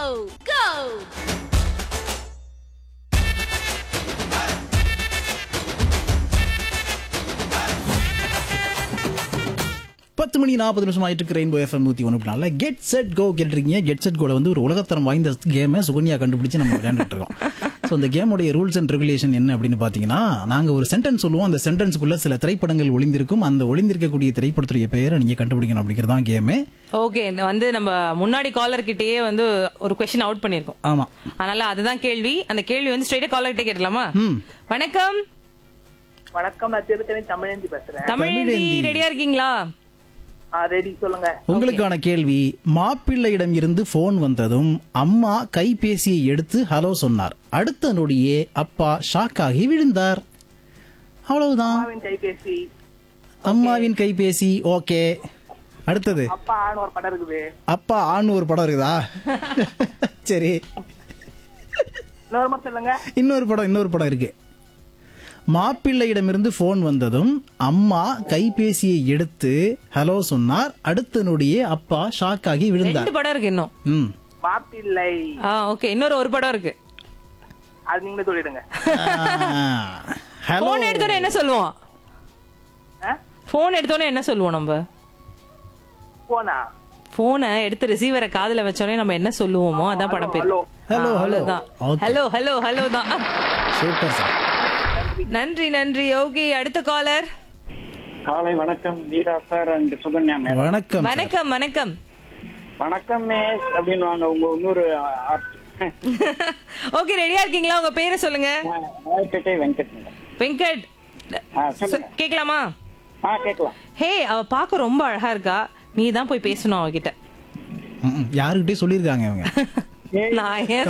go! பத்து மணி நாற்பது நிமிஷம் ஆயிட்டு இருக்கு ரெயின்போ எஃப்எம் நூத்தி ஒன்று நாளில் கெட் செட் கோ கேட்டிருக்கீங்க கெட் செட் கோல வந்து ஒரு உலகத்தரம் வாய்ந்த கேமை சுகன்யா கண்டுபிடிச்சு நம்ம விளையாண்டுட்டு இருக்கோம் ஸோ இந்த கேமுடைய ரூல்ஸ் அண்ட் ரெகுலேஷன் என்ன அப்படின்னு பார்த்தீங்கன்னா நாங்கள் ஒரு சென்டென்ஸ் சொல்லுவோம் அந்த சென்டென்ஸ்க்குள்ள சில திரைப்படங்கள் ஒளிந்திருக்கும் அந்த ஒளிந்திருக்கக்கூடிய திரைப்படத்துடைய பெயரை நீங்கள் கண்டுபிடிக்கணும் அப்படிங்கிறது தான் கேமு ஓகே வந்து நம்ம முன்னாடி காலர் கிட்டயே வந்து ஒரு கொஸ்டின் அவுட் பண்ணிருக்கோம் ஆமாம் அதனால அதுதான் கேள்வி அந்த கேள்வி வந்து ஸ்ட்ரைட்டா காலர் கிட்டே கேட்டலாமா வணக்கம் வணக்கம் நான் திருத்தணி தமிழேந்தி பேசுறேன் தமிழேந்தி ரெடியா இருக்கீங்களா ஆ ரெடி சொல்லுங்க உங்களுக்கான கேள்வி மாப்பிள்ளையிடம் இருந்து போன் வந்ததும் அம்மா கைபேசியை எடுத்து ஹலோ சொன்னார் அடுத்த நொடியே அப்பா ஷாக் ஆகி விழுந்தார் அவ்வளவுதான் அம்மாவின் கைபேசி அம்மாவின் கைபேசி ஓகே அடுத்தது அப்பா ஆன ஒரு படம் இருக்குது அப்பா ஆண் ஒரு படம் இருக்குதா சரி இன்னொரு மாதிரி சொல்லுங்க இன்னொரு படம் இன்னொரு படம் இருக்கு மாப்பிள்ளையிடமிருந்து போன் வந்ததும் அம்மா கைபேசியை எடுத்து ஹலோ சொன்னார் அடுத்த நொடியே அப்பா ஷாக் ஆகி விழுந்தார் ரெண்டு படம் இருக்கு இன்னும் ம் மாப்பிள்ளை ஆ ஓகே இன்னொரு ஒரு படம் இருக்கு அது நீங்களே சொல்லிடுங்க ஹலோ போன் எடுத்தோன்னே என்ன சொல்லுவோம் ஆ? போன் எடுத்தோன்னே என்ன சொல்லுவோம் நம்ம போனா போனை எடுத்து ரிசீவரை காதுல வச்சோடனே நம்ம என்ன சொல்லுவோமோ அதான் படம் பேர் ஹலோ ஹலோ ஹலோ அவ்வளவுதான் ஓகே ஹலோ ஹலோ ஹலோ தான் சூப்பர் சார் நன்றி நன்றி ஓகே அடுத்த காலர் காலை வணக்கம் Veera sir and Sukanya ma'am வணக்கம் sir. வணக்கம் வணக்கம் வணக்கம் மேஸ் அப்படின்னு வாங்க உங்க இன்னொரு ஓகே ரெடியா இருக்கீங்களா உங்க பேரை சொல்லுங்க ராயப்பேட்டை வெங்கட் மேடம் வெங்கட் ஆ, சொல்லுங்க. சொ- கேக்கலாமா ஆ கேட்கலாம் ஹே அவ பார்க்க ரொம்ப அழகா இருக்கா நீ தான் போய் பேசணும் அவகிட்ட ம், ம். யாருக்கிட்டே சொல்லியிருக்காங்க அவங்க ஏய், நான் ஏன்